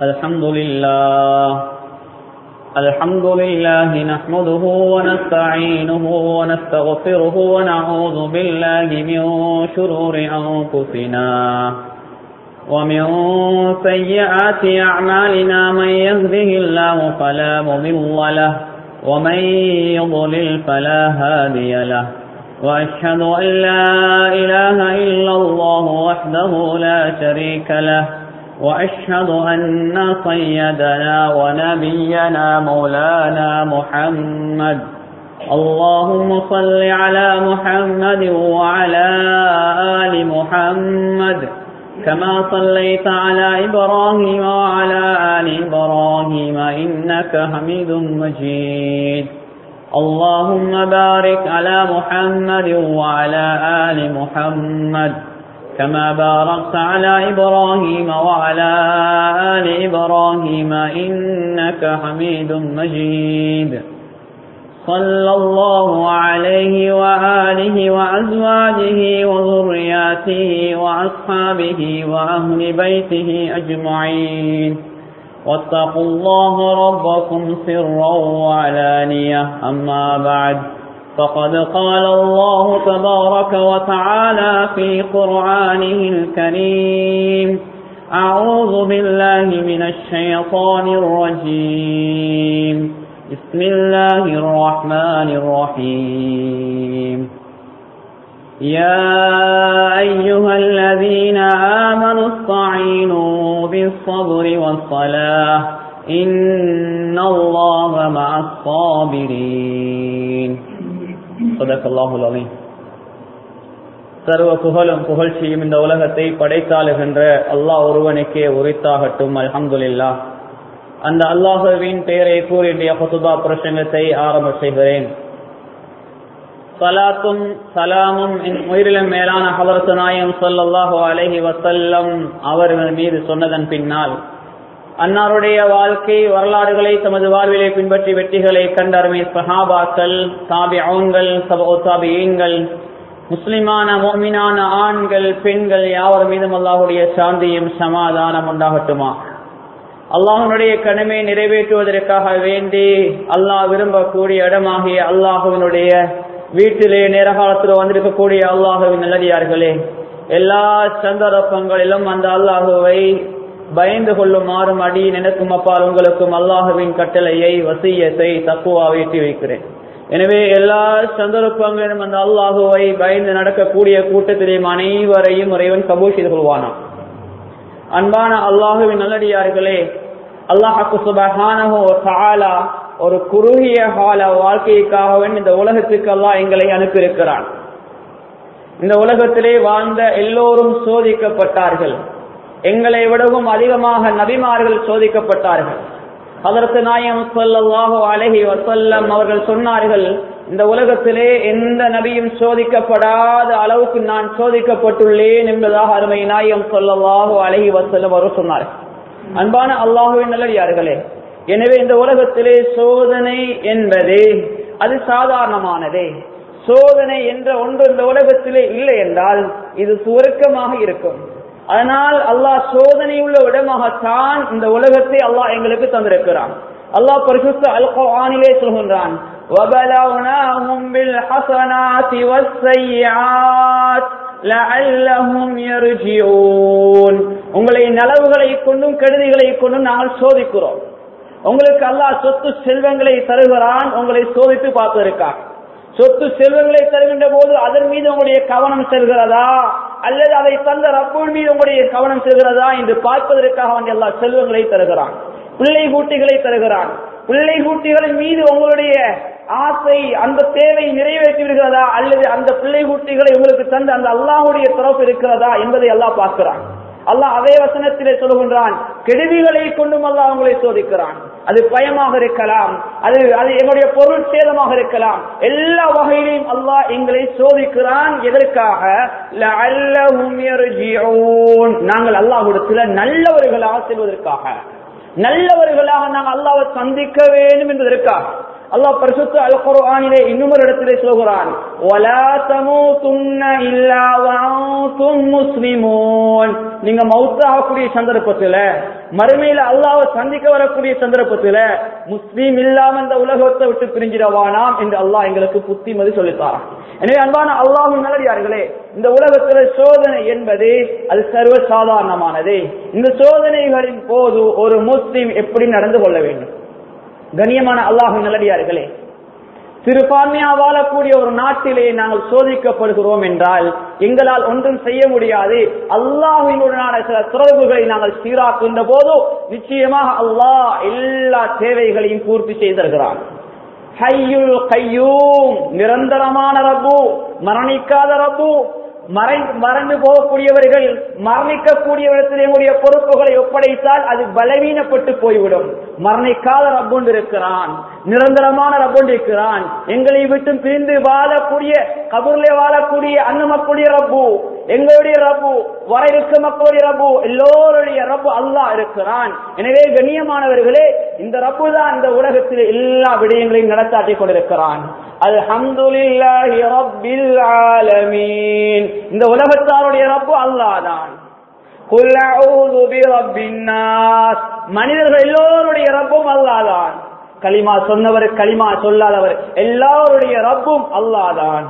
الحمد لله الحمد لله نحمده ونستعينه ونستغفره ونعوذ بالله من شرور أنفسنا ومن سيئات أعمالنا من يهده الله فلا مضل له ومن يضلل فلا هادي له وأشهد أن لا إله إلا الله وحده لا شريك له وأشهد أن سيدنا ونبينا مولانا محمد اللهم صل على محمد وعلى آل محمد كما صليت على إبراهيم وعلى آل إبراهيم إنك حميد مجيد اللهم بارك على محمد وعلى آل محمد كما باركت على إبراهيم وعلى آل إبراهيم إنك حميد مجيد صلى الله عليه وآله وأزواجه وذرياته وأصحابه وأهل بيته أجمعين واتقوا الله ربكم سرا وعلانية أما بعد فقد قال الله تبارك وتعالى في قرآنه الكريم أعوذ بالله من الشيطان الرجيم بسم الله الرحمن الرحيم يا أيها الذين آمنوا استعينوا بالصبر والصلاة إن الله مع الصابرين صدق الله العظيم சர்வ புகழும் புகழ்ச்சியும் இந்த உலகத்தை படைத்தாளுகின்ற அல்லாஹ் ஒருவனுக்கே உரித்தாகட்டும் அல்ஹம்துலில்லா அந்த அல்லாஹுவின் பெயரை கூறிய ஹுதுபா பிரசங்கத்தை ஆரம்ப செய்கிறேன் சலாத்தும் சலாமும் உயிரிலும் மேலான ஹவரத்து நாயம் சொல்லல்லாஹு அலஹி வசல்லம் அவர்கள் மீது சொன்னதன் பின்னால் அன்னாருடைய வாழ்க்கை வரலாறுகளை தமது வாழ்விலை பின்பற்றி வெற்றிகளை கண்டருமை சஹாபாக்கள் தாபி ஆண்கள் தாபியீன்கள் முஸ்லிமான மோமினான ஆண்கள் பெண்கள் யாவர் மீதும் அல்லாஹுடைய சாந்தியும் சமாதானம் உண்டாகட்டுமா அல்லாஹனுடைய கடமை நிறைவேற்றுவதற்காக வேண்டி அல்லாஹ் விரும்பக்கூடிய இடமாகிய அல்லாஹுவினுடைய வீட்டிலே நேர காலத்தில் வந்திருக்கக்கூடிய அல்லாஹுவின் நல்லடியார்களே எல்லா சந்தர்ப்பங்களிலும் அந்த அல்லாஹுவை பயந்து கொள்ளுமாறும் அடி நினைக்கும் அப்பால் உங்களுக்கும் அல்லாஹுவின் கட்டளையை வசியத்தை தக்குவாக ஏற்றி வைக்கிறேன் எனவே எல்லா சந்தர்ப்பங்களிலும் அந்த அல்லாஹுவை பயந்து நடக்கக்கூடிய கூட்டத்திலேயும் அனைவரையும் இறைவன் கபூல் செய்து கொள்வானாம் அன்பான அல்லாஹுவின் நல்லடியார்களே அல்லாஹாக்கு சுபஹானஹோ ஒரு குறுகிய கால வாழ்க்கைக்காக இந்த உலகத்துக்கு அல்லாஹ் எங்களை அனுப்பியிருக்கிறான் இந்த உலகத்திலே வாழ்ந்த எல்லோரும் சோதிக்கப்பட்டார்கள் எங்களை விடவும் அதிகமாக நபிமார்கள் சோதிக்கப்பட்டார்கள் அதற்கு நாயம் சொல்லல்லாஹோ அழகி வசல்லம் அவர்கள் சொன்னார்கள் இந்த உலகத்திலே எந்த நபியும் சோதிக்கப்படாத அளவுக்கு நான் சோதிக்கப்பட்டுள்ளேன் என்பதாக அருமை நாயம் சொல்லல்லாஹோ அழகி வசல்லம் அவர் சொன்னார்கள் அன்பான அல்லாஹுவின் நல்லடியார்களே எனவே இந்த உலகத்திலே சோதனை என்பது அது சாதாரணமானதே சோதனை என்ற ஒன்று இந்த உலகத்திலே இல்லை என்றால் இது சுருக்கமாக இருக்கும் அதனால் அல்லாஹ் சோதனை உள்ள இடமாகத்தான் இந்த உலகத்தை அல்லாஹ் எங்களுக்கு தந்திருக்கிறான் அல்லாஹ் பரிசுத்த அல் குர்ஆனிலே சொல்கின்றான் وَبَلَوْنَاهُمْ بِالْحَسَنَاتِ وَالسَّيِّئَاتِ لَعَلَّهُمْ يَرْجِعُونَ உங்களை நலவுகளை கொண்டும் கெடுதிகளை கொண்டும் நாங்கள் சோதிக்கிறோம் உங்களுக்கு அல்லாஹ் சொத்து செல்வங்களை தருகிறான் உங்களை சோதித்து பார்த்திருக்கான் சொத்து செல்வங்களை தருகின்ற போது அதன் மீது உங்களுடைய கவனம் செல்கிறதா அல்லது அதை தந்த ரப்போல் மீது உங்களுடைய கவனம் செல்கிறதா என்று பார்ப்பதற்காக அவன் எல்லா செல்வங்களை தருகிறான் பிள்ளை கூட்டிகளை தருகிறான் பிள்ளை கூட்டிகளின் மீது உங்களுடைய ஆசை அந்த தேவை நிறைவேற்றி விடுகிறதா அல்லது அந்த பிள்ளை கூட்டிகளை உங்களுக்கு தந்து அந்த அல்லாஹுடைய தரப்பு இருக்கிறதா என்பதை எல்லாம் பார்க்கிறான் அல்லாஹ் அதே வசனத்திலே சொல்கின்றான் கெடுதிகளை கொண்டும் அல்லாஹ் உங்களை சோதிக்கிறான் அது பயமாக இருக்கலாம் அது அது எங்களுடைய பொருள் சேதமாக இருக்கலாம் எல்லா வகையிலையும் அல்லாஹ் எங்களை சோதிக்கிறான் எதற்காக லஅல்லஹும் யர்ஜிஊன் நாங்கள் அல்லாஹ்விடத்தில் நல்லவர்களாக செல்வதற்காக நல்லவர்களாக நாங்கள் அல்லாஹ்வை சந்திக்க வேண்டும் என்பதற்காக அல்லாஹ் பரிசுத்த அல் குர்ஆனிலே இன்னும் ஒரு இடத்திலே சொல்கிறான் வலா தமூதுன்ன இல்லா வஅன்தும் முஸ்லிமூன் நீங்க மௌத்தாகக்கூடிய சந்தர்ப்பத்துல மறுமையில அல்லாஹ்வை சந்திக்க வரக்கூடிய சந்தர்ப்பத்துல முஸ்லீம் இல்லாம இந்த உலகத்தை விட்டு பிரிஞ்சிடவானாம் என்று அல்லாஹ் எங்களுக்கு புத்திமதி சொல்லித்தாரான் எனவே அன்பான அல்லாஹின் நல்லடியார்களே இந்த உலகத்துல சோதனை என்பது அது சர்வ சாதாரணமானது இந்த சோதனைகளின் போது ஒரு முஸ்லீம் எப்படி நடந்து கொள்ள வேண்டும் கண்ணியமான அல்லாஹின் நல்லடியார்களே சிறுபான்மையா வாழக்கூடிய ஒரு நாட்டிலே நாங்கள் சோதிக்கப்படுகிறோம் என்றால் எங்களால் ஒன்றும் செய்ய முடியாது அல்லாஹினுடனான சில தொடர்புகளை நாங்கள் சீராக்குகின்ற போது நிச்சயமாக அல்லாஹ் எல்லா தேவைகளையும் பூர்த்தி செய்திருக்கிறான் ஹையுல் கையூம் நிரந்தரமான ரப்பு மரணிக்காத ரப்பு மறை மறந்து போகக்கூடியவர்கள் மரணிக்கக்கூடியவரிடத்தில் எங்களுடைய பொறுப்புகளை ஒப்படைத்தால் அது பலவீனப்பட்டு போய்விடும் மரணிக்காத ரப்புண்டு இருக்கிறான் நிரந்தரமான ரப்புண்டு இருக்கிறான் எங்களை விட்டு பிரிந்து வாழக்கூடிய கபூர்ல வாழக்கூடிய அன்னமக்கூடிய ரப்பு எங்களுடைய ரப்பு வர இருக்க மக்களுடைய ரப்பு எல்லோருடைய ரப்பு அல்லாஹ் இருக்கிறான் எனவே கண்ணியமானவர்களே இந்த ரப்பு தான் இந்த உலகத்தில் எல்லா விடயங்களையும் நடத்தாட்டி கொண்டிருக்கிறான் அல்ஹம்துலில்லாஹி ரப்பில் ஆலமீன் இந்த உலகத்தாருடைய ரப்பு அல்லாஹ் தான் குல் அஊது பிரப்பின் நாஸ் மனிதர்கள் எல்லோருடைய ரப்பும் அல்லாஹ் தான் கலிமா சொன்னவர் கலிமா சொல்லாதவர் எல்லாருடைய ரப்பும் அல்லாஹ் தான்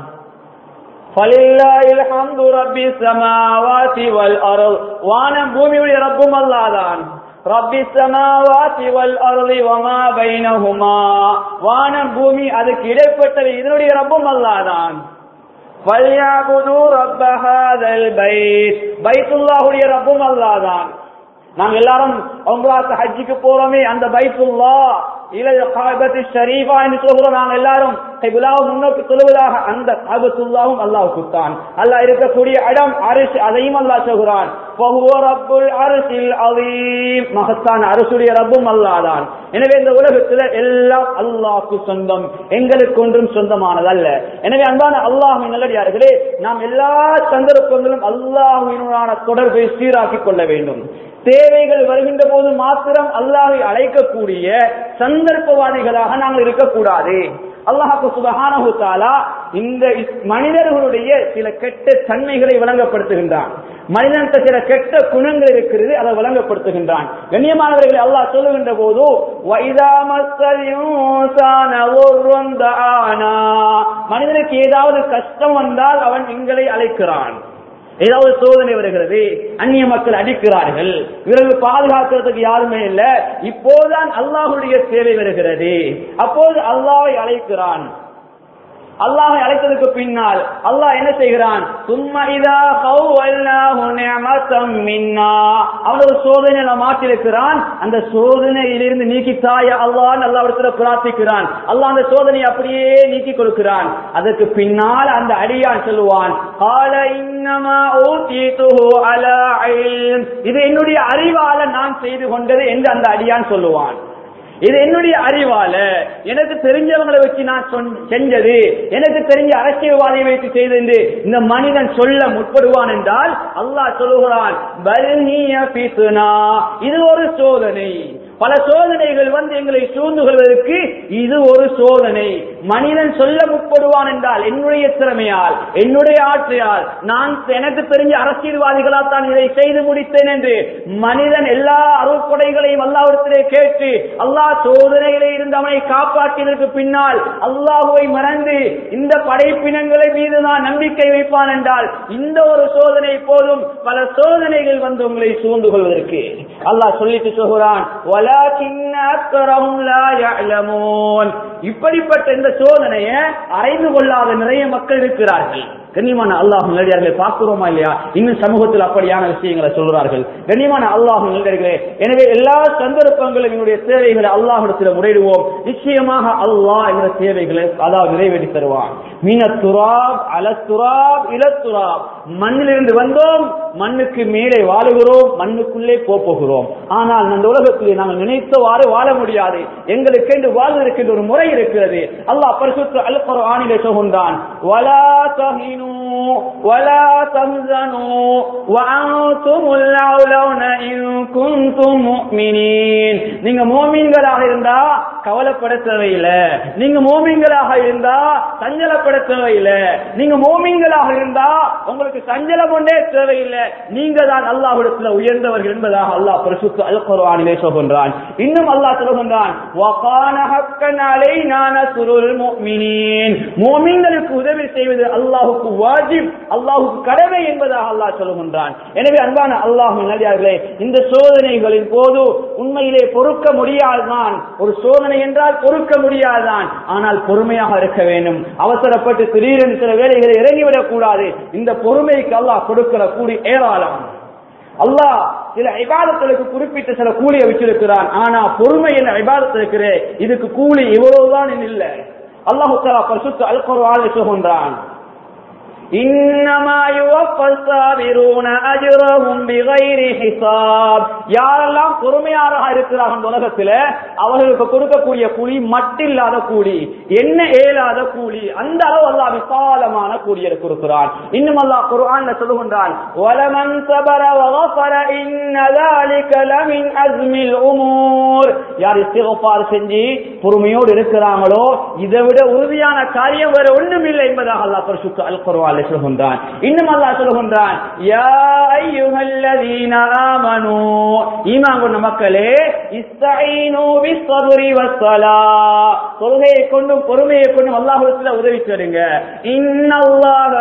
فلله الحمد رب السماوات والارض وانا பூமியுடைய ரப்பும் அல்லாஹ் தான் رب السماوات والارض وما بينهما வானம் பூமி அதுக்கு இடைப்பட்டது இதனுடைய ரப்பும் அல்லாஹ் தான் فليعبدوا رب هذا البيت பைத்துல்லாஹுடைய ரப்பும் அல்லாஹ் தான் நாங்க எல்லாரும் உம்ராத் ஹஜ்ஜுக்கு போறோமே அந்த பைத்துல்லா இல காபத்து ஷரீஃபா என்று சொல்கிறோம் நாங்க எல்லாரும் கிபிலாவை முன்னோக்கி சொல்வதாக அந்த காபத்துல்லாவும் அல்லாஹ்வுக்கு தான் அல்லாஹ் இருக்கக்கூடிய இடம் அரிசி அதையும் அல்லாஹ் சொல்கிறான் فهو رب العرش العظيم மகத்தான அரசுடைய ரப்பும் அல்லாஹ் தான் எனவே இந்த உலகத்துல எல்லாம் அல்லாஹ்க்கு சொந்தம் எங்களுக்கு ஒன்றும் சொந்தமானதல்ல எனவே அன்பான அல்லாஹ்வின் நல்லடியார்களே நாம் எல்லா சந்தர்ப்பங்களும் அல்லாஹ்வினுடான தொடர்பை சீராக்கிக் கொள்ள வேண்டும் தேவைகள் வருகின்ற போது மாத்திரம் அல்லாஹை அழைக்கக்கூடிய சந்தர்ப்பவாதிகளாக நாங்கள் இருக்கக்கூடாது அல்லாஹாக்கு சுபஹானஹு தாலா இந்த மனிதர்களுடைய சில கெட்ட தன்மைகளை விளங்கப்படுத்துகின்றான் மனிதனுக்கு சில கெட்ட குணங்கள் இருக்கிறது அதை விளங்கப்படுத்துகின்றான் கண்ணியமானவர்களை அல்லாஹ் சொல்லுகின்ற போது மனிதனுக்கு ஏதாவது கஷ்டம் வந்தால் அவன் எங்களை அழைக்கிறான் ஏதாவது சோதனை வருகிறது அந்நிய மக்கள் அடிக்கிறார்கள் இவர்கள் பாதுகாக்கிறதுக்கு யாருமே இல்ல இப்போதுதான் அல்லாஹுடைய சேவை வருகிறது அப்போது அல்லாவை அழைக்கிறான் அல்லாஹை அழைத்ததுக்கு பின்னால் அல்லாஹ் என்ன செய்கிறான் சும்மா இதா மின்னா அவன் ஒரு சோதனையில மாற்றிருக்கிறான் அந்த சோதனையிலிருந்து நீக்கித்தாய அல்லாஹ் அல்லாவிடத்துல பிரார்த்திக்கிறான் அல்லாஹ் அந்த சோதனையை அப்படியே நீக்கி கொடுக்கிறான் அதற்கு பின்னால் அந்த அடியான் சொல்லுவான் கால இன்னமா ஊத்தீதுஹு அலா இல்ம் இது என்னுடைய அறிவால நான் செய்து கொண்டது என்று அந்த அடியான் சொல்லுவான் இது என்னுடைய அறிவால எனக்கு தெரிஞ்சவங்களை வச்சு நான் செஞ்சது எனக்கு தெரிஞ்ச அரசியல்வாதியை வைத்து செய்தது இந்த மனிதன் சொல்ல முற்படுவான் என்றால் அல்லாஹ் சொல்லுகிறான் இது ஒரு சோதனை பல சோதனைகள் வந்து எங்களை சூழ்ந்து கொள்வதற்கு இது ஒரு சோதனை மனிதன் சொல்ல முற்படுவான் என்றால் என்னுடைய திறமையால் என்னுடைய ஆற்றையால் நான் எனக்கு தெரிஞ்ச அரசியல்வாதிகளால் தான் இதை செய்து முடித்தேன் என்று மனிதன் எல்லா அருள்கொடைகளையும் அல்லாவிடத்திலே கேட்டு அல்லாஹ் சோதனையிலே இருந்து அவனை காப்பாற்றினதுக்கு பின்னால் அல்லாஹுவை மறந்து இந்த படைப்பினங்களை மீது நான் நம்பிக்கை வைப்பான் என்றால் இந்த ஒரு சோதனை போதும் பல சோதனைகள் வந்து உங்களை சூழ்ந்து கொள்வதற்கு அல்லாஹ் சொல்லிட்டு சொல்கிறான் இப்படிப்பட்ட இந்த சோதனையை அறிந்து கொள்ளாத நிறைய மக்கள் இருக்கிறார்கள் கண்ணியமான அல்லாஹ் நல்லடியார்களை பார்க்கிறோமா இல்லையா இன்னும் சமூகத்தில் அப்படியான விஷயங்களை சொல்கிறார்கள் கண்ணியமான அல்லாஹ் நல்லடியார்களே எனவே எல்லா சந்தர்ப்பங்களும் என்னுடைய தேவைகளை அல்லாஹிடத்தில் முறையிடுவோம் நிச்சயமாக அல்லாஹ் என்ற தேவைகளை அதாவது நிறைவேற்றி தருவான் மீன துராப் அலத்துராப் இலத்துராப் மண்ணிலிருந்து வந்தோம் மண்ணுக்கு மேலே வாழுகிறோம் மண்ணுக்குள்ளே போகிறோம் ஆனால் அந்த உலகத்திலே நாங்கள் நினைத்தவாறு வாழ முடியாது எங்களுக்கு என்று வாழ்வதற்கு ஒரு முறை இருக்கிறது அல்லாஹ் பரிசுத்த அல் குர்ஆனிலே சொல்கின்றான் வலா தஹினு ولا تهزنوا وأنتم الأعلون إن كنتم مؤمنين நீங்க மோமீன்களாக இருந்தா கவலைப்பட தேவையில்லை நீங்க மோமிங்களாக இருந்தா சஞ்சலப்பட தேவையில்லை நீங்க மோமிங்களாக இருந்தா உங்களுக்கு சஞ்சலம் ஒன்றே தேவையில்லை நீங்க தான் அல்லாஹ்விடத்தில் உயர்ந்தவர்கள் என்பதாக அல்லாஹ் பரிசுத்த அல் குர்ஆனிலே சொல்கின்றான் இன்னும் அல்லாஹ் சொல்கின்றான் வகான ஹக்கன் அலைனா நஸ்ருல் முஃமினீன் முஃமின்களுக்கு உதவி செய்வது அல்லாஹ்வுக்கு வாஜிப் அல்லாஹ்வுக்கு கடமை என்பதாக அல்லாஹ் சொல்கின்றான் எனவே அன்பான அல்லாஹ் நல்லியார்களே இந்த சோதனைகளின் போது உண்மையிலே பொறுக்க முடியாதுதான் ஒரு சோதனை என்றால் பொறுக்க முடியாதுதான் ஆனால் பொறுமையாக இருக்க வேண்டும் அவசரப்பட்டு திடீரென்று சில வேலைகளை இறங்கிவிடக் கூடாது இந்த பொறுமைக்கு அல்லாஹ் கொடுக்கிற கூலி ஏராளம் அல்லாஹ் சில இபாதங்களுக்கு குறிப்பிட்ட சில கூலியை வச்சிருக்கிறான் ஆனா பொறுமை என்ன இபாதத்து இருக்கிறே இதுக்கு கூலி இவ்வளவுதான் இல்ல அல்லாஹு தலா பரிசுத்த அல் குர்ஆன் சொல்கின்றான் إنما يوفى الصابرون أجرهم بغير حساب யாரெல்லாம் பொறுமையாராக இருக்கிறார்கள் இந்த உலகத்துல அவர்களுக்கு கொடுக்கக்கூடிய கூலி மட்டில்லாத கூலி என்ன ஏலாத கூலி அந்த அளவு அல்லாஹ் விசாலமான கூலியை கொடுக்கிறான் இன்னும் அல்லாஹ் குர்ஆன்ல சொல்லுகின்றான் வலமன் சபர வகஃபர இன்ன ذلك لمن عزم الامور யார் இஸ்திக்ஃபார் செஞ்சு பொறுமையோடு இருக்கிறாங்களோ இதை விட உறுதியான காரியம் வேற ஒண்ணும் இல்லை என்பதாக அல்லாஹ் பரிசுத்த அல் குர்ஆன்ல சொல்கின்றான் இன்னும் அல்லாஹ் சொல்கின்றான் யா அய்யுஹல்லதீன ஆமனூ ஈமான் கொண்ட மக்களே இஸ்தஈனு பிஸ்ஸப்ரி வஸ்ஸலா தொழுகையை கொண்டும் பொறுமையை கொண்டும் அல்லாஹ்விடத்தில் உதவி தேடுங்க இன்னல்லாஹ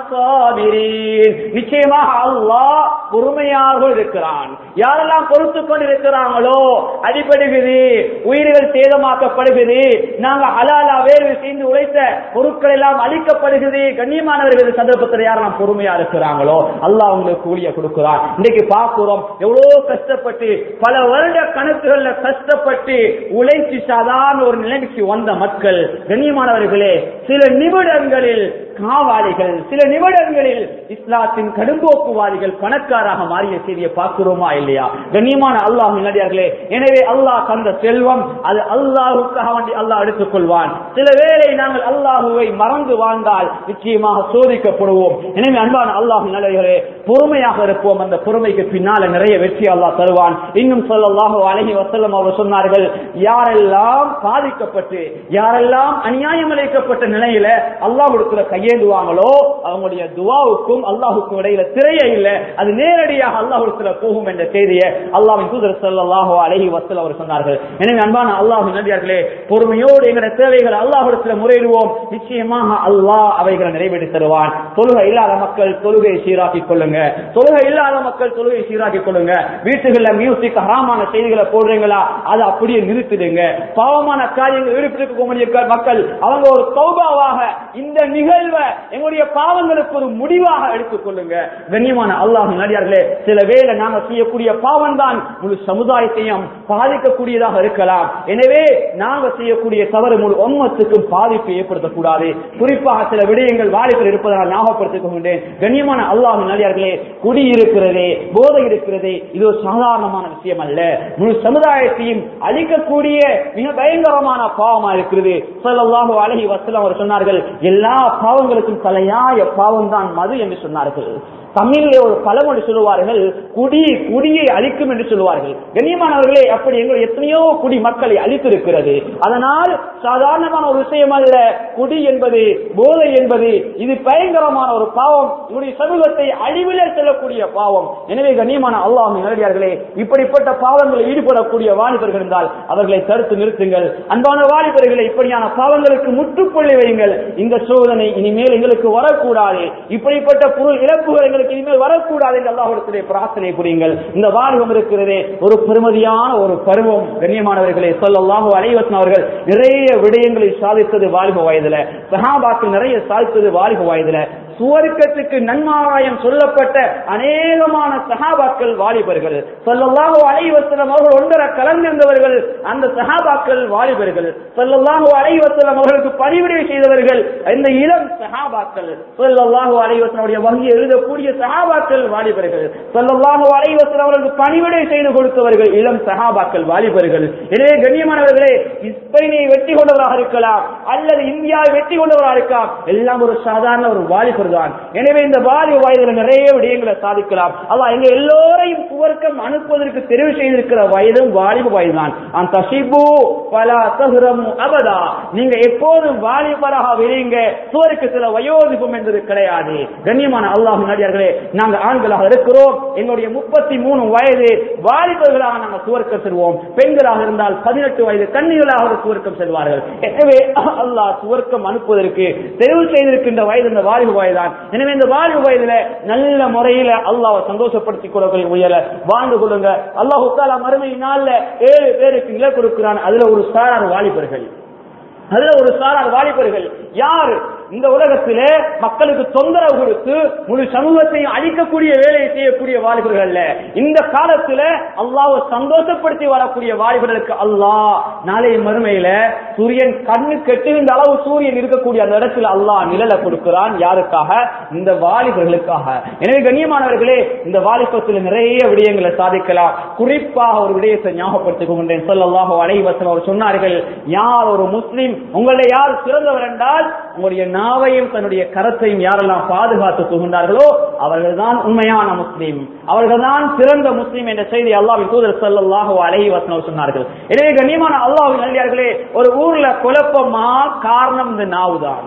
மஅஸ்ஸாபிரீன் நிச்சயமாக அல்லாஹ் பொறுமையாக இருக்கிறான் யாரெல்லாம் பொறுத்துக் கொண்டு இருக்கிறாங்களோ அடிபடுகிறது உயிர்கள் சேதமாக்கப்படுகிறது நாங்க ஹலாலா வேறு செய்து உழைத்த பொருட்கள் எல்லாம் அழிக்கப்படுகிறது கண்ணியமானவர்கள் சந்தர்ப்பத்தில் யாரெல்லாம் பொறுமையா இருக்கிறாங்களோ அல்லாஹ் உங்களுக்கு கூலிய கொடுக்கிறான் இன்னைக்கு பார்க்கிறோம் எவ்வளவு கஷ்டப்பட்டு பல வருட கணக்குகள்ல கஷ்டப்பட்டு உழைச்சி சாதாரண ஒரு நிலைமைக்கு வந்த மக்கள் கண்ணியமானவர்களே சில நிமிடங்களில் காவாளிகள் சில நிமிடங்களில் இஸ்லாத்தின் கடும்போக்குவாதிகள் பணக்காராக மாறிய செய்தியை பார்க்கிறோமா இல்லையா கண்ணியமான அல்லாஹ் நடிகார்களே எனவே அல்லாஹ் தந்த செல்வம் அது அல்லாஹுக்காக வேண்டி அல்லாஹ் எடுத்துக் கொள்வான் சில வேளை நாங்கள் அல்லாஹுவை மறந்து வாழ்ந்தால் நிச்சயமாக சோதிக்கப்படுவோம் எனவே அன்பான அல்லாஹ் நடிகர்களே பொறுமையாக இருப்போம் அந்த பொறுமைக்கு பின்னால நிறைய வெற்றி அல்லாஹ் தருவான் இன்னும் சொல்லல்லாஹு அழகி வசல்லம் அவர் சொன்னார்கள் யாரெல்லாம் பாதிக்கப்பட்டு யாரெல்லாம் அநியாயம் அளிக்கப்பட்ட நிலையில அல்லாஹ் கொடுக்கிற கையேந்துவாங்களோ அவங்களுடைய துவாவுக்கும் அல்லாஹுக்கும் இடையில திரையே இல்லை அது நேரடியாக அல்லாஹ் போகும் என்ற செய்தியை அல்லாஹின் தூதர் ஸல்லல்லாஹு அலைஹி வஸல்லம் அவர் சொன்னார்கள் எனவே அன்பான அல்லாஹ் நபியார்களே பொறுமையோடு எங்களுடைய தேவைகளை அல்லாஹ்விடத்துல முறையிடுவோம் நிச்சயமாக அல்லாஹ் அவைகளை நிறைவேற்றி தருவான் தொழுகை இல்லாத மக்கள் தொழுகை சீராக்கிக் கொள்ளுங்க தொழுகை இல்லாத மக்கள் தொழுகை சீராக்கிக் கொள்ளுங்க வீட்டுகள்ல மியூசிக் ஹராமான செய்திகளை போடுறீங்களா அதை அப்படியே நிறுத்திடுங்க பாவமான காரியங்கள் ஈடுபட்டிருக்கக்கூடிய மக்கள் அவங்க ஒரு தௌபாவாக இந்த நிகழ்வை எங்களுடைய பாவங்களுக்கு ஒரு முடிவாக எடுத்துக் கொள்ளுங்க கண்ணியமான அல்லாஹ் நடிகார்களே சில வேளை நாங்க செய்யக்கூடிய பாவம் தான் முழு சமுதாயத்தையும் பாதிக்கக்கூடியதாக இருக்கலாம் எனவே நாங்க செய்யக்கூடிய தவறு முழு ஒம்மத்துக்கும் பாதிப்பு ஏற்படுத்தக்கூடாது குறிப்பாக சில விடயங்கள் வாலிபர் இருப்பதால் ஞாபகப்படுத்திக் கொண்டேன் கண்ணியமான அல்லாஹ் நடிகார்களே குடி இருக்கிறதே போதை இருக்கிறதே இது ஒரு சாதாரணமான விஷயம் அல்ல முழு சமுதாயத்தையும் அழிக்கக்கூடிய மிக பயங்கரமான பாவமா இருக்கிறது ஸல்லல்லாஹு அலைஹி வஸல்லம் அவர் சொன்னார்கள் எல்லா பாவங்களுக்கும் தலையாய பாவம் தான் மது என்று சொன்னார்கள் தமிழிலே ஒரு பழமொழி சொல்லுவார்கள் குடி குடியை அழிக்கும் என்று சொல்லுவார்கள் கண்ணியமானவர்களே அப்படி எங்கள் எத்தனையோ குடி மக்களை அழித்திருக்கிறது அதனால் சாதாரணமான ஒரு விஷயம் அல்ல குடி என்பது போதை என்பது இது பயங்கரமான ஒரு பாவம் இவருடைய சமூகத்தை அழிவிலே செல்லக்கூடிய பாவம் எனவே கண்ணியமான அல்லாஹ் நேரடியார்களே இப்படிப்பட்ட பாவங்களில் ஈடுபடக்கூடிய வாலிபர்கள் இருந்தால் அவர்களை தடுத்து நிறுத்துங்கள் அன்பான வாலிபர்களை இப்படியான பாவங்களுக்கு முற்றுப்புள்ளி வையுங்கள் இந்த சோதனை இனிமேல் எங்களுக்கு வரக்கூடாது இப்படிப்பட்ட பொருள் இழப்புகள் எங்களுக்கு இனிமேல் வரக்கூடாது என்று அல்லாஹிடத்திலே பிரார்த்தனை புரியுங்கள் இந்த வாலிபம் இருக்கிறதே ஒரு பெருமதியான ஒரு பருவம் கண்ணியமானவர்களே சொல்லல்லாஹு அலைவசன் அவர்கள் நிறைய விடயங்களை சாதித்தது வாலிப வயதுல சஹாபாக்கள் நிறைய சாதித்தது வாலிப வயதுல சுவர்க்கத்துக்கு நன்மாராயம் சொல்லப்பட்ட அநேகமான சஹாபாக்கள் வாலிபர்கள் சொல்லல்லாஹு அலைவசலம் அவர்கள் ஒன்றரை கலந்திருந்தவர்கள் அந்த சஹாபாக்கள் வாலிபர்கள் சொல்லல்லாஹு அலைவசலம் அவர்களுக்கு பணிவிடை செய்தவர்கள் இந்த இளம் சஹாபாக்கள் சொல்லல்லாஹு அலைவசனுடைய வங்கி எழுதக்கூடிய சஹாபாக்கள் வாலிபர்கள் சொல்லல்லாஹு அலைவசன் அவர்களுக்கு பணிவிடை செய்து கொடுத்தவர்கள் இளம் சஹாபாக்கள் வாலிபர்கள் எனவே கண்ணியமானவர்களே இஸ்பெயினை வெற்றி கொண்டவராக இருக்கலாம் அல்லது இந்தியாவை வெற்றி கொண்டவராக இருக்கலாம் எல்லாம் ஒரு சாதாரண ஒரு வாலிபர் வயதுதான் எனவே இந்த வாலிப வயதுல நிறைய விடயங்களை சாதிக்கலாம் அல்லாஹ் எங்க எல்லோரையும் சுவர்க்கம் அனுப்புவதற்கு தெரிவு செய்திருக்கிற வயதும் வாலிப வயதுதான் அந்த தசிபு பல தகுரம் அபதா நீங்க எப்போதும் வாலிபராக விரிங்க சுவருக்கு சில வயோதிபம் என்பது கிடையாது கண்ணியமான அல்லாஹ் நடிகர்களே நாங்க ஆண்களாக இருக்கிறோம் எங்களுடைய முப்பத்தி மூணு வயது வாலிபர்களாக நாங்கள் சுவர்க்கம் செல்வோம் பெண்களாக இருந்தால் பதினெட்டு வயது கன்னிகளாக சுவர்க்கம் செல்வார்கள் எனவே அல்லாஹ் சுவர்க்கம் அனுப்புவதற்கு தெரிவு செய்திருக்கின்ற வயது இந்த வாலிப வயதுதான் எனவே இந்த வாலிப வயதுல நல்ல முறையில அல்லாஹ் சந்தோஷப்படுத்திக் கொள்ள உயர வாழ்ந்து கொள்ளுங்க அல்லாஹ் உத்தாலா மறுமை நாள்ல ஏழு பேருக்கு நிலை கொடுக்கிறான் அதுல ஒரு சாரார் வாலிபர்கள் அதுல ஒரு சாரார் வாலிபர்கள் யார் இந்த உலகத்திலே மக்களுக்கு தொந்தரவு கொடுத்து முழு சமூகத்தையும் அழிக்கக்கூடிய வேலையை செய்யக்கூடிய வாலிபர்கள் அல்ல இந்த காலத்துல அல்லாஹ் சந்தோஷப்படுத்தி வரக்கூடிய வாலிபர்களுக்கு அல்லாஹ் நாளைய மறுமையில சூரியன் கண்ணு கெட்டுகின்ற அளவு சூரியன் இருக்கக்கூடிய அந்த இடத்துல அல்லாஹ் நிழலை கொடுக்கிறான் யாருக்காக இந்த வாலிபர்களுக்காக எனவே கண்ணியமானவர்களே இந்த வாலிபத்தில் நிறைய விடயங்களை சாதிக்கலாம் குறிப்பாக ஒரு விடயத்தை ஞாபகப்படுத்திக் கொண்டேன் சொல்லல்லாஹோ அலைவசம் அவர் சொன்னார்கள் யார் ஒரு முஸ்லிம் உங்களை யார் சிறந்தவர் என்றால் உங்களுடைய நாவையும் தன்னுடைய கரத்தையும் யாரெல்லாம் பாதுகாத்து போகின்றார்களோ அவர்கள்தான் உண்மையான முஸ்லீம் அவர்கள்தான் சிறந்த முஸ்லீம் என்ற செய்தி அல்லாவின் தூதர் சல்லாஹோ அலைஹி வசனம் சொன்னார்கள் எனவே கண்ணியமான அல்லாஹின் நல்லியார்களே ஒரு ஊர்ல குழப்பமா காரணம் இந்த நாவுதான்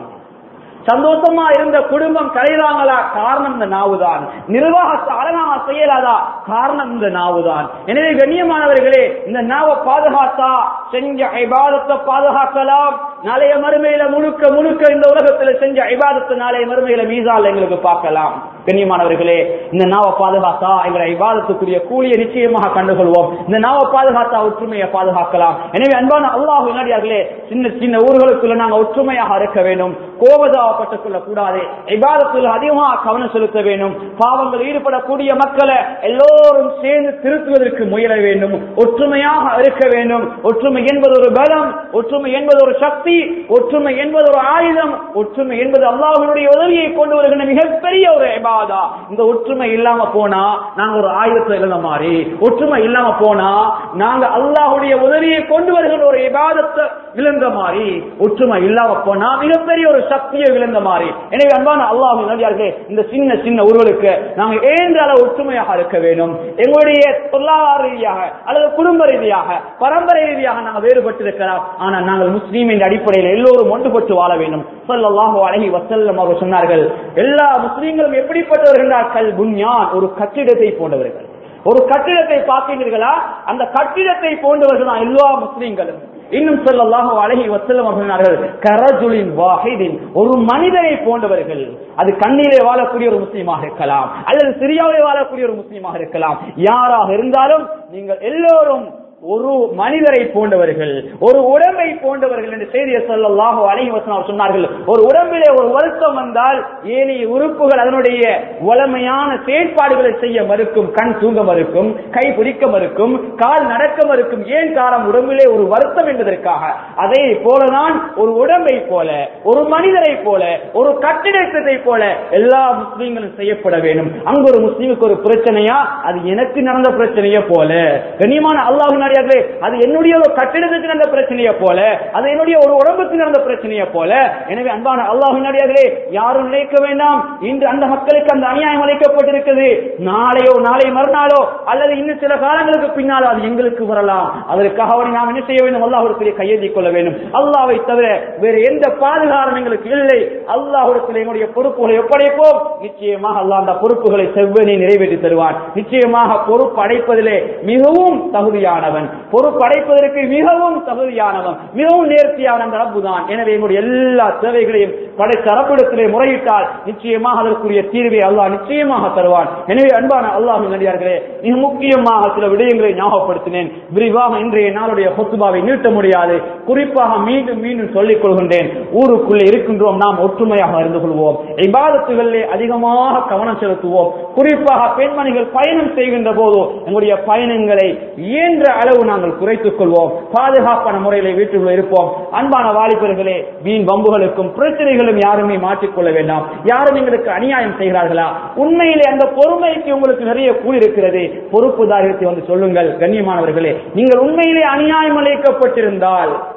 சந்தோஷமா இருந்த குடும்பம் கலைறாங்களா காரணம் இந்த நாவுதான் நிர்வாகத்தை அழகாக செய்யலாதா காரணம் இந்த நாவுதான் எனவே கண்ணியமானவர்களே இந்த நாவை பாதுகாத்தா செஞ்ச ஐபாதத்தை பாதுகாக்கலாம் நாளைய மறுமையில முழுக்க முழுக்க இந்த உலகத்துல செஞ்ச ஐபாதத்தை நாளைய மறுமையில மீசால் எங்களுக்கு பார்க்கலாம் கண்ணியமானவர்களே இந்த நாவை பாதுகாத்தா எங்களை ஐபாதத்துக்குரிய கூலியை நிச்சயமாக கண்டுகொள்வோம் இந்த நாவை பாதுகாத்தா ஒற்றுமையை பாதுகாக்கலாம் எனவே அன்பான அல்லாஹ் வினாடியார்களே சின்ன சின்ன ஊர்களுக்குள்ள நாங்க ஒற்றுமையாக இருக்க வேண்டும் கோபதாவப்பட்டுக் கொள்ள கூடாது இபாதத்தில் அதிகமாக கவனம் செலுத்த வேண்டும் பாவங்கள் ஈடுபடக்கூடிய மக்களை எல்லோரும் சேர்ந்து திருத்துவதற்கு முயல வேண்டும் ஒற்றுமையாக இருக்க வேண்டும் ஒற்றுமை என்பது ஒரு பலம் ஒற்றுமை என்பது ஒரு சக்தி ஒற்றுமை என்பது ஒரு ஆயுதம் ஒற்றுமை என்பது அல்லாஹனுடைய உதவியை கொண்டு வருகின்ற மிகப்பெரிய ஒரு இபாதா இந்த ஒற்றுமை இல்லாம போனா நாங்க ஒரு ஆயுதத்தை இழந்த மாதிரி ஒற்றுமை இல்லாம போனா நாங்க அல்லாஹுடைய உதவியை கொண்டு வருகின்ற ஒரு இபாதத்தை இழந்த மாதிரி ஒற்றுமை இல்லாம போனா மிகப்பெரிய ஒரு சக்தியை விழுந்த மாதிரி எனவே அன்பான அல்லாஹ் நடிகார்களே இந்த சின்ன சின்ன ஊர்களுக்கு நாங்கள் ஏன்ற அளவு ஒற்றுமையாக இருக்க வேண்டும் எங்களுடைய பொருளாதார ரீதியாக அல்லது குடும்ப ரீதியாக பரம்பரை ரீதியாக நாங்கள் வேறுபட்டு இருக்கலாம் ஆனால் நாங்கள் முஸ்லீம் என்ற அடிப்படையில் எல்லோரும் ஒன்றுபட்டு வாழ வேண்டும் சொல்லல்லாஹு அழகி வசல்லம் அவர் சொன்னார்கள் எல்லா முஸ்லீம்களும் எப்படிப்பட்டவர்கள் கல் புன்யான் ஒரு கட்டிடத்தை போன்றவர்கள் ஒரு கட்டிடத்தை பார்க்கிறீர்களா அந்த கட்டிடத்தை போன்றவர்கள் தான் எல்லா முஸ்லீம்களும் இன்னும் சொல்லலாக அழகி வசல்லம் அவர்கள் கரஜுலின் வாஹிதின் ஒரு மனிதனை போன்றவர்கள் அது கண்ணிலே வாழக்கூடிய ஒரு முஸ்லீமாக இருக்கலாம் அல்லது சிரியாவிலே வாழக்கூடிய ஒரு முஸ்லீமாக இருக்கலாம் யாராக இருந்தாலும் நீங்கள் எல்லோரும் ஒரு மனிதரை போன்றவர்கள் ஒரு உடம்பை போன்றவர்கள் என்று செய்தியை சொல்லலாக அழகி வசனம் சொன்னார்கள் ஒரு உடம்பிலே ஒரு வருத்தம் வந்தால் ஏனைய உறுப்புகள் அதனுடைய வளமையான செயற்பாடுகளை செய்ய மறுக்கும் கண் தூங்க மறுக்கும் கை பிடிக்க மறுக்கும் கால் நடக்க மறுக்கும் ஏன் காரணம் உடம்பிலே ஒரு வருத்தம் என்பதற்காக அதே போலதான் ஒரு உடம்பை போல ஒரு மனிதரை போல ஒரு கட்டிடத்தை போல எல்லா முஸ்லீம்களும் செய்யப்பட வேண்டும் அங்கு ஒரு முஸ்லீமுக்கு ஒரு பிரச்சனையா அது எனக்கு நடந்த பிரச்சனையே போல கண்ணியமான அல்லாஹ் நடிகார்களே அது என்னுடைய ஒரு கட்டிடத்துக்கு நடந்த பிரச்சனையை போல அது என்னுடைய ஒரு உடம்புக்கு நடந்த பிரச்சனையை போல எனவே அன்பான அல்லாஹ் நடிகார்களே யாரும் நினைக்க வேண்டாம் இன்று அந்த மக்களுக்கு அந்த அநியாயம் அளிக்கப்பட்டிருக்கிறது நாளையோ நாளை மறுநாளோ அல்லது இன்னும் சில காலங்களுக்கு பின்னால் அது எங்களுக்கு வரலாம் அதற்காக அவரை நாம் என்ன செய்ய வேண்டும் அல்லாஹிடத்திலே கையெழுத்திக் கொள்ள வேண்டும் அல்லாவை தவிர வேறு எந்த பாதுகாரம் எங்களுக்கு இல்லை அல்லாஹிடத்தில் எங்களுடைய பொறுப்புகளை ஒப்படைப்போம் நிச்சயமாக அல்லாஹ் அந்த பொறுப்புகளை செவ்வனே நிறைவேற்றி தருவான் நிச்சயமாக பொறுப்பு அடைப்பதிலே மிகவும் தகுதியானவன் பொறுப்பு அடைப்பதற்கு மிகவும் தகுதியானவன் மிகவும் நேர்த்தியான அந்த ரப்பு தான் எனவே எங்களுடைய எல்லா தேவைகளையும் படைத்த ரப்பிடத்திலே முறையிட்டால் நிச்சயமாக அதற்குரிய தீர்வை அல்லாஹ் நிச்சயமாக தருவான் எனவே அன்பான அல்லாஹ் நடிகார்களே மிக முக்கியமாக சில விடயங்களை ஞாபகப்படுத்தினேன் விரிவாக இன்றைய நாளுடைய ஹொத்துபாவை நீட்ட முடியாது குறிப்பாக மீண்டும் மீண்டும் சொல்லிக் கொள்கின்றேன் ஊருக்குள்ளே இருக்கின்றோம் நாம் ஒற்றுமையாக இருந்து கொள்வோம் இபாதத்துகளிலே அதிகமாக கவனம் செலுத்துவோம் குறிப்பாக பெண்மணிகள் பயணம் செய்கின்ற போது எங்களுடைய பயணங்களை இயன்ற அளவு நாங்கள் குறைத்துக் கொள்வோம் பாதுகாப்பான முறையில வீட்டுக்குள்ள இருப்போம் அன்பான வாலிபர்களே வீண் வம்புகளுக்கும் பிரச்சனைகளும் யாருமே மாற்றிக்கொள்ள வேண்டாம் யாரும் எங்களுக்கு அநியாயம் செய்கிறார்களா உண்மையிலே அந்த பொறுமைக்கு உங்களுக்கு நிறைய கூலி இருக்கிறது பொறுப்புதாரியத்தை வந்து சொல்லுங்கள் கண்ணியமானவர்களே நீங்கள் உண்மையிலே அநியாயம் அளிக்கப்பட்டிருந்தால்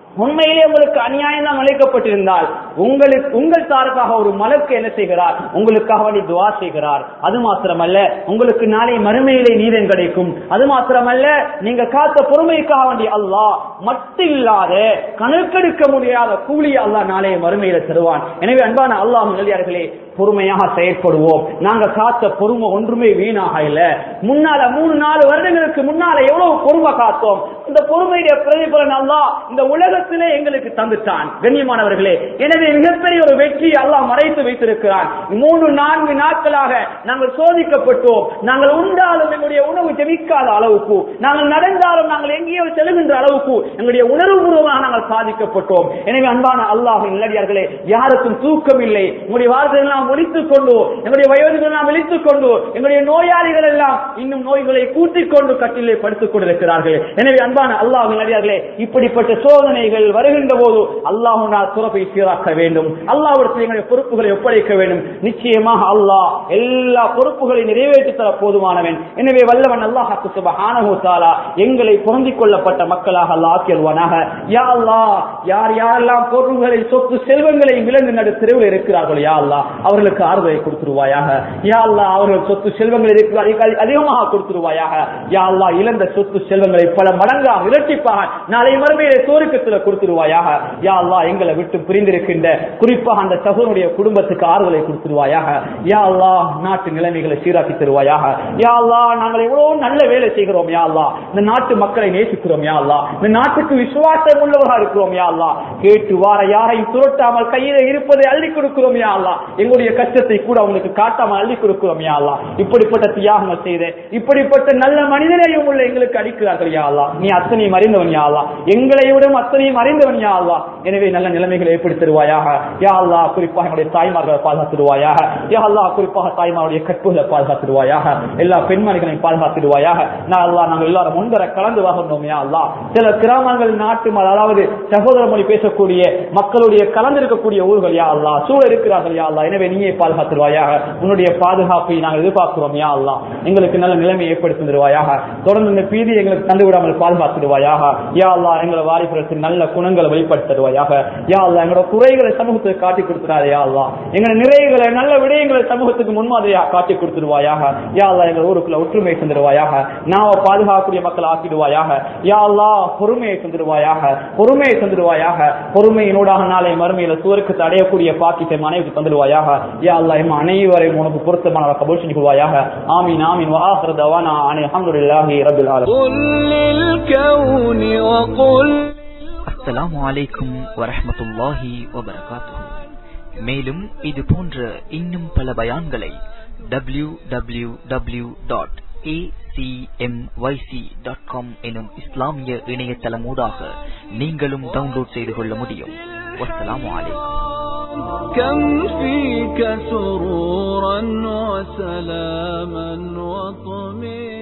உண்மையிலே உங்களுக்கு அநியாயம் தான் அழைக்கப்பட்டிருந்தால் உங்களுக்கு உங்கள் சார்பாக ஒரு மலக்கு என்ன செய்கிறார் உங்களுக்காக வேண்டி துவா செய்கிறார் அது மாத்திரமல்ல உங்களுக்கு நாளை மறுமையிலே நீதம் கிடைக்கும் அது மாத்திரமல்ல நீங்க காத்த பொறுமைக்காக வேண்டி அல்லாஹ் மட்டும் இல்லாத கணக்கெடுக்க முடியாத கூலி அல்லாஹ் நாளைய மறுமையில தருவான் எனவே அன்பான அல்லாஹ் நல்லியார்களே பொறுமையாக செயற்படுவோம் நாங்க காத்த பொறுமை ஒன்றுமே வீணாக இல்ல முன்னால மூணு நாலு வருடங்களுக்கு முன்னால எவ்வளவு பொறுமை காத்தோம் இந்த பொறுமையுடைய பிரதிபலன் அல்லாஹ் இந்த உலகத்திலே எங்களுக்கு தந்துட்டான் கண்ணியமானவர்களே எனவே மிகப்பெரிய ஒரு வெற்றி அல்லாஹ் மறைத்து வைத்திருக்கிறான் மூன்று நான்கு நாட்களாக நாங்கள் சோதிக்கப்பட்டோம் நாங்கள் உண்டாலும் எங்களுடைய உணவு ஜெபிக்காத அளவுக்கு நாங்கள் நடந்தாலும் நாங்கள் எங்கேயோ செல்கின்ற அளவுக்கு எங்களுடைய உணர்வுபூர்வமாக நாங்கள் பாதிக்கப்பட்டோம் எனவே அன்பான அல்லாஹ் நல்லடியார்களே யாருக்கும் தூக்கம் இல்லை உங்களுடைய வார்த்தைகள் நாம் ஒழித்துக் கொண்டு எங்களுடைய வயோதிகள் நாம் விழித்துக் கொண்டு எங்களுடைய நோயாளிகள் எல்லாம் இன்னும் நோய்களை கூட்டிக் கொண்டு கட்டிலே படுத்துக் கொண்டிருக்கிறார்கள் எனவே அன்பான அல்லாஹ் நல்லடியார்களே இப்படிப்பட்ட சோதனைகள் வருகின்ற போது அல்லாஹ் துறப்பை சீராக்க வேண்டும் அல்லாஹ்விடத்தில் எங்களுடைய பொறுப்புகளை ஒப்படைக்க வேண்டும் நிச்சயமாக அல்லாஹ் எல்லா பொறுப்புகளையும் நிறைவேற்றி தர போதுமானவன் எனவே வல்லவன் அல்லாஹ் சுபஹானஹு தஆலா எங்களை பொருந்திக் கொள்ளப்பட்ட மக்களாக அல்லாஹ் ஆக்கியல்வானாக யா அல்லாஹ் யார் யாரெல்லாம் பொருள்களை சொத்து செல்வங்களை விலங்கு நடு தெருவில் இருக்கிறார்கள் யா அல்லாஹ் அவர்களுக்கு ஆறுதலை கொடுத்துருவாயாக யா அல்லாஹ் அவர்கள் சொத்து செல்வங்கள் இருக்கிற அதிக- அதிகமாக கொடுத்துருவாயாக யா அல்லாஹ் இழந்த சொத்து செல்வங்களை பல மடங்காக இரட்டிப்பாக நாளை மறுமையிலே சோறுக்கத்தில் கொடுத்துருவாயாக யா அல்லாஹ் எங்களை விட்டு பிரிந்திருக்கின்ற குறிப்பாக அந்த சகோனுடைய குடும்பத்துக்கு ஆறுதலை கொடுத்துருவாயாக யா அல்லாஹ் நாட்டு நிலைமைகளை சீராக்கி தருவாயாக யா அல்லாஹ் நாங்கள் எவ்வளவு நல்ல வேலை செய்கிறோம் யா அல்லாஹ் இந்த நாட்டு மக்களை நேசிக்கிறோம் யா அல்லாஹ் இந்த நாட்டுக்கு விசுவாசம் உள்ளவர்களாக இருக்கிறோம் யா அல்லாஹ் கேட்டு வார யாரையும் துரட்டாமல் கையில இருப்பதை அள்ளி கொடுக்கிறோம் யா அல்லாஹ் எங்களுடைய கஷ்டத்தை கூட அவங்களுக்கு காட்டாமல் அள்ளி கொடுக்கிறோம் யா அல்லாஹ் இப்படிப்பட்ட தியாகங்கள் செய்த இப்படிப்பட்ட நல்ல மனிதனையும் உள்ள எங்களுக்கு அடிக்கிறார்கள் யா அல்லாஹ் நீ அத்தனையும் அறிந்தவன் யா அல்லாஹ் எங்களை விடும் அத்தனையும் அறிந்தவன் யா அல்லாஹ் எனவே நல்ல நிலைமைகளை ஏற்படுத்தி தருவாயாக யா அல்லாஹ் குறிப்பாக எங்களுடைய தாய்மார்களை பாதுகாத்துடுவாயாக யா அல்லாஹ் குறிப்பாக தாய்மாருடைய கற்புகளை பாதுகாத்துடுவாயாக எல்லா பெண்மணிகளையும் பாதுகாத்துடுவாயாக நான் அல்லாஹ் நாங்கள் எல்லாரும் முன்வர கலந்து வாகணும் யா அல்லாஹ் சில கிராமங்கள் நாட்டு ம- அதாவது சகோதர மொழி பேசக்கூடிய மக்களுடைய கலந்திருக்கக்கூடிய ஊர்கள் யா அல்லாஹ் சூழ இருக்கிறார்கள் யா அல்லாஹ் எனவே நீயே பாதுகாத்துருவாயாக உன்னுடைய பாதுகாப்பை நாங்கள் எதிர்பார்க்கிறோம் யா அல்லாஹ் எங்களுக்கு நல்ல நிலைமை ஏற்படுத்தி தருவாயாக தொடர்ந்து இந்த பீதி எங்களுக்கு தந்து விடாமல் பாதுகாத்துடுவாயாக யா அல்லாஹ் எங்களை வாரிபுரத்தின் நல்ல குணங்களை வெளிப்படுத்தி தருவாயாக யா அல்லாஹ் எங்களோட குறைகளை சமூகத்துக்கு காட்டி கொடுத்துறாரு யா அல்லாஹ் எங்களோட நிறைகளை நல்ல விடயங்களை சமூகத்துக்கு முன்மாதிரியா காட்டி கொடுத்துருவாயாக யா அல்லாஹ் எங்கள் ஊருக்குள்ள ஒற்றுமை தந்துடுவாயாக நாம பாதுகாக்கக்கூடிய மக்கள் ஆக்கிடுவாயாக யா அல்லாஹ் பொறுமையை தந்துடுவாயாக பொறுமையை தந்துடுவாயாக பொறுமையினூடாக நாளை மறுமையில சுவருக்கு அடையக்கூடிய பாக்கியத்தை மனைவிக்கு தந்துடுவாயாக யா அல்லாஹ் எம் அனைவரையும் உனக்கு பொருத்தமான கபூல் செஞ்சுக்குவாயாக ஆமீன் ஆமீன் வாஹர் தவானா அனி அல்ஹம்துலில்லாஹி ரப்பில் ஆலமீன் قل للكون وقل அஸ்ஸலாமு அலைக்கும் வரஹ்மத்துல்லாஹி வபரகாத்துஹு மேலும் இது போன்ற இன்னும் பல பயான்களை W W W dot dot com எனும் இஸ்லாமிய இணையதளமூடாக நீங்களும் டவுன்லோட் செய்து கொள்ள முடியும் வஸ்ஸலாமு அலைக்கும் كم فيك سرورا وسلاما وطمئنا